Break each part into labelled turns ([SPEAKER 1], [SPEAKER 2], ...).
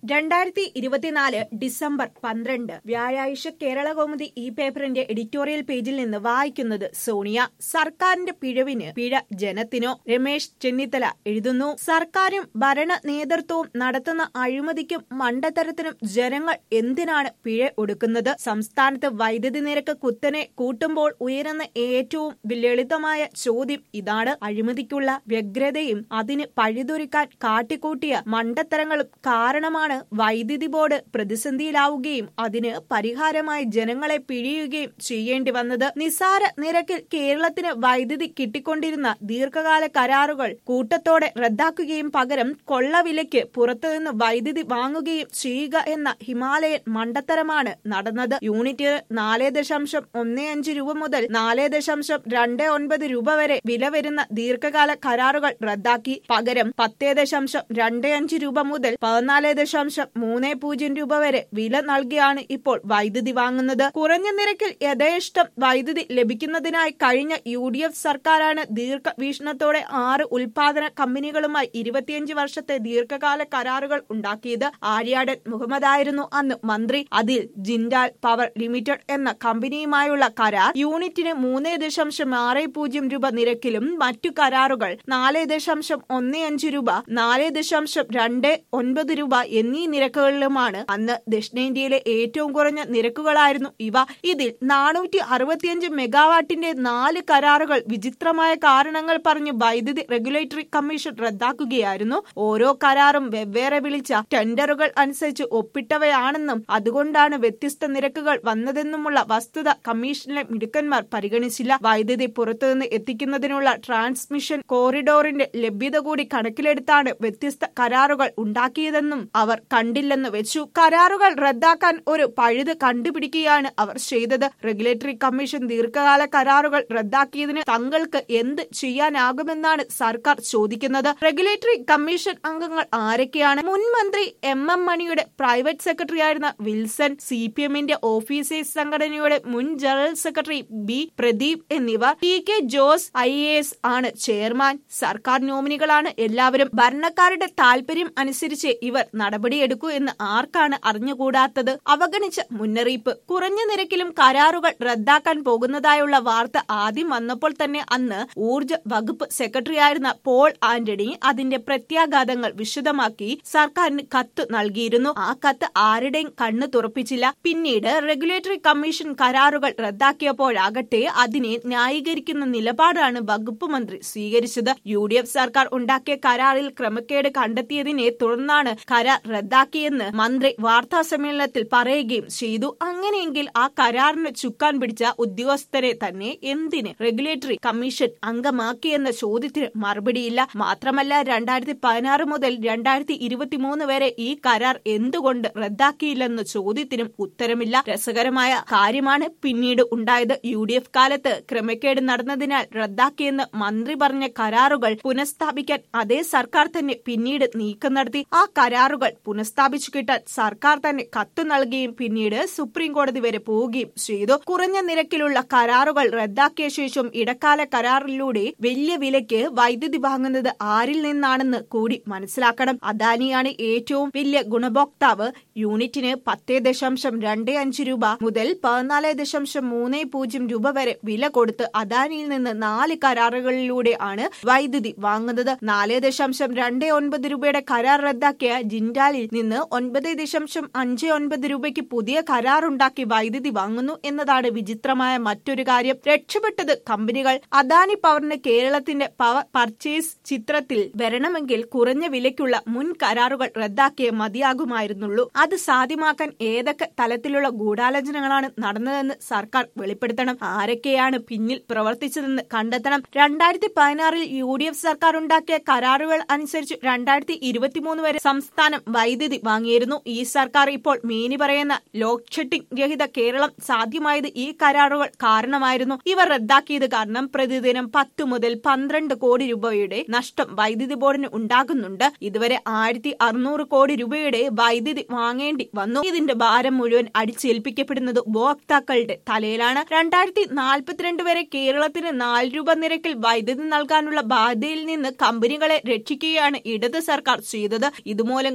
[SPEAKER 1] രണ്ടായിരത്തി ഇരുപത്തിനാല് ഡിസംബർ പന്ത്രണ്ട് വ്യാഴാഴ്ച കേരള കൗമുദി ഈ പേപ്പറിന്റെ എഡിറ്റോറിയൽ പേജിൽ നിന്ന് വായിക്കുന്നത് സോണിയ സർക്കാരിന്റെ പിഴവിന് പിഴ ജനത്തിനോ രമേശ് ചെന്നിത്തല എഴുതുന്നു സർക്കാരും ഭരണ നേതൃത്വവും നടത്തുന്ന അഴിമതിക്കും മണ്ടത്തരത്തിനും ജനങ്ങൾ എന്തിനാണ് പിഴ ഒടുക്കുന്നത് സംസ്ഥാനത്ത് വൈദ്യുതി നിരക്ക് കുത്തനെ കൂട്ടുമ്പോൾ ഉയരുന്ന ഏറ്റവും ലളിതമായ ചോദ്യം ഇതാണ് അഴിമതിക്കുള്ള വ്യഗ്രതയും അതിന് പഴിതൊരുക്കാൻ കാട്ടിക്കൂട്ടിയ മണ്ടത്തരങ്ങളും കാരണമാണ് വൈദ്യുതി ബോർഡ് പ്രതിസന്ധിയിലാവുകയും അതിന് പരിഹാരമായി ജനങ്ങളെ പിഴിയുകയും ചെയ്യേണ്ടി വന്നത് നിസാര നിരക്കിൽ കേരളത്തിന് വൈദ്യുതി കിട്ടിക്കൊണ്ടിരുന്ന ദീർഘകാല കരാറുകൾ കൂട്ടത്തോടെ റദ്ദാക്കുകയും പകരം കൊള്ളവിലയ്ക്ക് പുറത്തുനിന്ന് വൈദ്യുതി വാങ്ങുകയും ചെയ്യുക എന്ന ഹിമാലയൻ മണ്ടത്തരമാണ് നടന്നത് യൂണിറ്റ് നാല് ദശാംശം ഒന്ന് അഞ്ച് രൂപ മുതൽ നാല് ദശാംശം രണ്ട് ഒൻപത് രൂപ വരെ വില വരുന്ന ദീർഘകാല കരാറുകൾ റദ്ദാക്കി പകരം പത്ത് ദശാംശം രണ്ട് അഞ്ച് രൂപ മുതൽ പതിനാല് ദശാംശം മൂന്ന് പൂജ്യം രൂപ വരെ വില നൽകിയാണ് ഇപ്പോൾ വൈദ്യുതി വാങ്ങുന്നത് കുറഞ്ഞ നിരക്കിൽ യഥേഷ്ടം വൈദ്യുതി ലഭിക്കുന്നതിനായി കഴിഞ്ഞ യു ഡി എഫ് സർക്കാരാണ് ദീർഘവീക്ഷണത്തോടെ ആറ് ഉൽപാദന കമ്പനികളുമായി ഇരുപത്തിയഞ്ച് വർഷത്തെ ദീർഘകാല കരാറുകൾ ഉണ്ടാക്കിയത് ആര്യാടൻ മുഹമ്മദ് ആയിരുന്നു അന്ന് മന്ത്രി അതിൽ ജിൻഡാൽ പവർ ലിമിറ്റഡ് എന്ന കമ്പനിയുമായുള്ള കരാർ യൂണിറ്റിന് മൂന്ന് ദശാംശം ആറ് പൂജ്യം രൂപ നിരക്കിലും മറ്റു കരാറുകൾ നാല് ദശാംശം ഒന്ന് അഞ്ച് രൂപ നാല് ദശാംശം രണ്ട് ഒൻപത് രൂപ എന്നീ നിരക്കുകളിലുമാണ് അന്ന് ദക്ഷിണേന്ത്യയിലെ ഏറ്റവും കുറഞ്ഞ നിരക്കുകളായിരുന്നു ഇവ ഇതിൽ നാനൂറ്റി അറുപത്തിയഞ്ച് മെഗാവാട്ടിന്റെ നാല് കരാറുകൾ വിചിത്രമായ കാരണങ്ങൾ പറഞ്ഞ് വൈദ്യുതി റെഗുലേറ്ററി കമ്മീഷൻ റദ്ദാക്കുകയായിരുന്നു ഓരോ കരാറും വെവ്വേറെ വിളിച്ച ടെൻഡറുകൾ അനുസരിച്ച് ഒപ്പിട്ടവയാണെന്നും അതുകൊണ്ടാണ് വ്യത്യസ്ത നിരക്കുകൾ വന്നതെന്നുമുള്ള വസ്തുത കമ്മീഷനിലെ മിടുക്കന്മാർ പരിഗണിച്ചില്ല വൈദ്യുതി പുറത്തുനിന്ന് എത്തിക്കുന്നതിനുള്ള ട്രാൻസ്മിഷൻ കോറിഡോറിന്റെ ലഭ്യത കൂടി കണക്കിലെടുത്താണ് വ്യത്യസ്ത കരാറുകൾ ഉണ്ടാക്കിയതെന്നും അവർ കണ്ടില്ലെന്ന് വെച്ചു കരാറുകൾ റദ്ദാക്കാൻ ഒരു പഴുത് കണ്ടുപിടിക്കുകയാണ് അവർ ചെയ്തത് റെഗുലേറ്ററി കമ്മീഷൻ ദീർഘകാല കരാറുകൾ റദ്ദാക്കിയതിന് തങ്ങൾക്ക് എന്ത് ചെയ്യാനാകുമെന്നാണ് സർക്കാർ ചോദിക്കുന്നത് റെഗുലേറ്ററി കമ്മീഷൻ അംഗങ്ങൾ ആരൊക്കെയാണ് മുൻ മന്ത്രി എം എം മണിയുടെ പ്രൈവറ്റ് സെക്രട്ടറി ആയിരുന്ന വിൽസൺ സി പി എമ്മിന്റെ ഓഫീസേഴ്സ് സംഘടനയുടെ മുൻ ജനറൽ സെക്രട്ടറി ബി പ്രദീപ് എന്നിവർ T K Jose I A S ആണ് ചെയർമാൻ സർക്കാർ നോമിനികളാണ് എല്ലാവരും ഭരണക്കാരുടെ താൽപര്യം അനുസരിച്ച് ഇവർ നടപടിയെടുക്കൂ എന്ന് ആർക്കാണ് അറിഞ്ഞുകൂടാത്തത് അവഗണിച്ച മുന്നറിയിപ്പ് കുറഞ്ഞ നിരക്കിലും കരാറുകൾ റദ്ദാക്കാൻ പോകുന്നതായുള്ള വാർത്ത ആദ്യം വന്നപ്പോൾ തന്നെ അന്ന് ഊർജ വകുപ്പ് സെക്രട്ടറി ആയിരുന്ന പോൾ ആന്റണി അതിന്റെ പ്രത്യാഘാതങ്ങൾ വിശദമാക്കി സർക്കാരിന് കത്ത് നൽകിയിരുന്നു ആ കത്ത് ആരുടെയും കണ്ണ് തുറപ്പിച്ചില്ല പിന്നീട് റെഗുലേറ്ററി കമ്മീഷൻ കരാറുകൾ റദ്ദാക്കിയപ്പോഴാകട്ടെ അതിനെ ന്യായീകരിക്കുന്ന നിലപാടാണ് വകുപ്പ് മന്ത്രി സ്വീകരിച്ചത് യു ഡി എഫ് സർക്കാർ ഉണ്ടാക്കിയ കരാറിൽ ക്രമക്കേട് കണ്ടെത്തിയതിനെ തുടർന്നാണ് കരാർ റദ്ദാക്കിയെന്ന് മന്ത്രി വാർത്താ സമ്മേളനത്തിൽ പറയുകയും ചെയ്തു അങ്ങനെയെങ്കിൽ ആ കരാറിന് ചുക്കാൻ പിടിച്ച ഉദ്യോഗസ്ഥരെ തന്നെ എന്തിന് റെഗുലേറ്ററി കമ്മീഷൻ അംഗമാക്കിയെന്ന ചോദ്യത്തിന് മറുപടിയില്ല മാത്രമല്ല രണ്ടായിരത്തി പതിനാറ് മുതൽ രണ്ടായിരത്തി ഇരുപത്തിമൂന്ന് വരെ ഈ കരാർ എന്തുകൊണ്ട് റദ്ദാക്കിയില്ലെന്ന ചോദ്യത്തിനും ഉത്തരമില്ല രസകരമായ കാര്യമാണ് പിന്നീട് ഉണ്ടായത് യു ഡി എഫ് കാലത്ത് ക്രമക്കേട് നടന്നതിനാൽ റദ്ദാക്കിയെന്ന് മന്ത്രി പറഞ്ഞ കരാറുകൾ പുനഃസ്ഥാപിക്കാൻ അതേ സർക്കാർ തന്നെ പിന്നീട് നീക്കം നടത്തി ആ കരാറുകൾ പുനഃസ്ഥാപിച്ചു കിട്ടാൻ സർക്കാർ തന്നെ കത്ത് നൽകുകയും പിന്നീട് സുപ്രീം കോടതി വരെ പോവുകയും ചെയ്തു കുറഞ്ഞ നിരക്കിലുള്ള കരാറുകൾ റദ്ദാക്കിയ ശേഷം ഇടക്കാല കരാറിലൂടെ വലിയ വിലയ്ക്ക് വൈദ്യുതി വാങ്ങുന്നത് ആരിൽ നിന്നാണെന്ന് കൂടി മനസ്സിലാക്കണം അദാനിയാണ് ഏറ്റവും വലിയ ഗുണഭോക്താവ് യൂണിറ്റിന് പത്ത് ദശാംശം രണ്ട് അഞ്ച് രൂപ മുതൽ പതിനാല് ദശാംശം മൂന്ന് പൂജ്യം രൂപ വരെ വില കൊടുത്ത് അദാനിയിൽ നിന്ന് നാല് കരാറുകളിലൂടെ ആണ് വൈദ്യുതി വാങ്ങുന്നത് നാല് ദശാംശം രണ്ട് ഒൻപത് രൂപയുടെ കരാർ റദ്ദാക്കിയ ജിൻഡാലിൽ നിന്ന് ഒൻപത് ദശാംശം അഞ്ച് ഒൻപത് രൂപയ്ക്ക് പുതിയ കരാറുണ്ടാക്കി വൈദ്യുതി വാങ്ങുന്നു എന്നതാണ് വിചിത്രമായ മറ്റൊരു കാര്യം രക്ഷപ്പെട്ടത് കമ്പനികൾ അദാനി പവറിന് കേരളത്തിന്റെ പവർ പർച്ചേസ് ചിത്രത്തിൽ വരണമെങ്കിൽ കുറഞ്ഞ വിലയ്ക്കുള്ള മുൻ കരാറുകൾ റദ്ദാക്കിയേ മതിയാകുമായിരുന്നുള്ളൂ അത് സാധ്യമാക്കാൻ ഏതൊക്കെ തലത്തിലുള്ള ഗൂഢാലോചനകളാണ് നടന്നതെന്ന് സർക്കാർ വെളിപ്പെടുത്തണം ആരൊക്കെയാണ് പിന്നിൽ പ്രവർത്തിച്ചതെന്ന് കണ്ടെത്തണം രണ്ടായിരത്തി പതിനാറിൽ യു ഡി എഫ് സർക്കാർ ഉണ്ടാക്കിയ കരാറുകൾ അനുസരിച്ച് രണ്ടായിരത്തി ഇരുപത്തിമൂന്ന് വരെ സംസ്ഥാനം വൈദ്യുതി വാങ്ങിയിരുന്നു ഈ സർക്കാർ ഇപ്പോൾ മേനി പറയുന്ന ലോഡ് ഷെഡിംഗ് രഹിത കേരളം സാധ്യമായത് ഈ കരാറുകൾ കാരണമായിരുന്നു ഇവ റദ്ദാക്കിയത് കാരണം പ്രതിദിനം പത്ത് മുതൽ പന്ത്രണ്ട് കോടി രൂപയുടെ നഷ്ടം വൈദ്യുതി ബോർഡിന് ഉണ്ടാകുന്നുണ്ട് ഇതുവരെ ആയിരത്തി അറുന്നൂറ് കോടി രൂപയുടെ വൈദ്യുതി വാങ്ങേണ്ടി വന്നു ഇതിന്റെ ഭാരം മുഴുവൻ അടിച്ചേൽപ്പിക്കപ്പെടുന്നത് ഉപഭോക്താക്കളുടെ തലയിലാണ് രണ്ടായിരത്തി നാൽപ്പത്തിരണ്ട് വരെ കേരളത്തിന് നാല് രൂപ നിരക്കിൽ വൈദ്യുതി നൽകാനുള്ള ബാധ്യതയിൽ നിന്ന് കമ്പനികളെ രക്ഷിക്കുകയാണ് ഇടത് സർക്കാർ ചെയ്തത് ഇതുമൂലം കമ്പനികൾ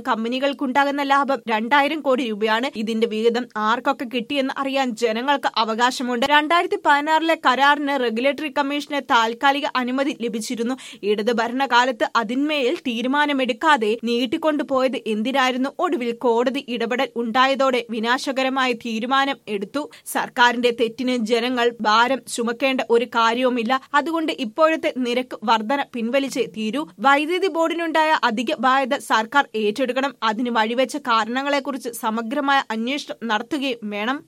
[SPEAKER 1] കമ്പനികൾക്കുണ്ടാകുന്ന ലാഭം രണ്ടായിരം കോടി രൂപയാണ് ഇതിന്റെ വിഹിതം ആർക്കൊക്കെ കിട്ടിയെന്ന് അറിയാൻ ജനങ്ങൾക്ക് അവകാശമുണ്ട് രണ്ടായിരത്തി പതിനാറിലെ കരാറിന് റെഗുലേറ്ററി കമ്മീഷന് താൽക്കാലിക അനുമതി ലഭിച്ചിരുന്നു ഇടത് ഭരണകാലത്ത് അതിന്മേൽ തീരുമാനമെടുക്കാതെ നീട്ടിക്കൊണ്ടുപോയത് എന്തിനായിരുന്നു ഒടുവിൽ കോടതി ഇടപെടൽ ഉണ്ടായതോടെ വിനാശകരമായ തീരുമാനം എടുത്തു സർക്കാരിന്റെ തെറ്റിന് ജനങ്ങൾ ഭാരം ചുമക്കേണ്ട ഒരു കാര്യവുമില്ല അതുകൊണ്ട് ഇപ്പോഴത്തെ നിരക്ക് വർധന പിൻവലിച്ചേ തീരൂ വൈദ്യുതി ബോർഡിനുണ്ടായ അധിക ബാധ്യത സർക്കാർ ഏറ്റെടുക്കണം അതിന് വഴിവെച്ച കാരണങ്ങളെക്കുറിച്ച് സമഗ്രമായ അന്വേഷണം നടത്തുകയും വേണം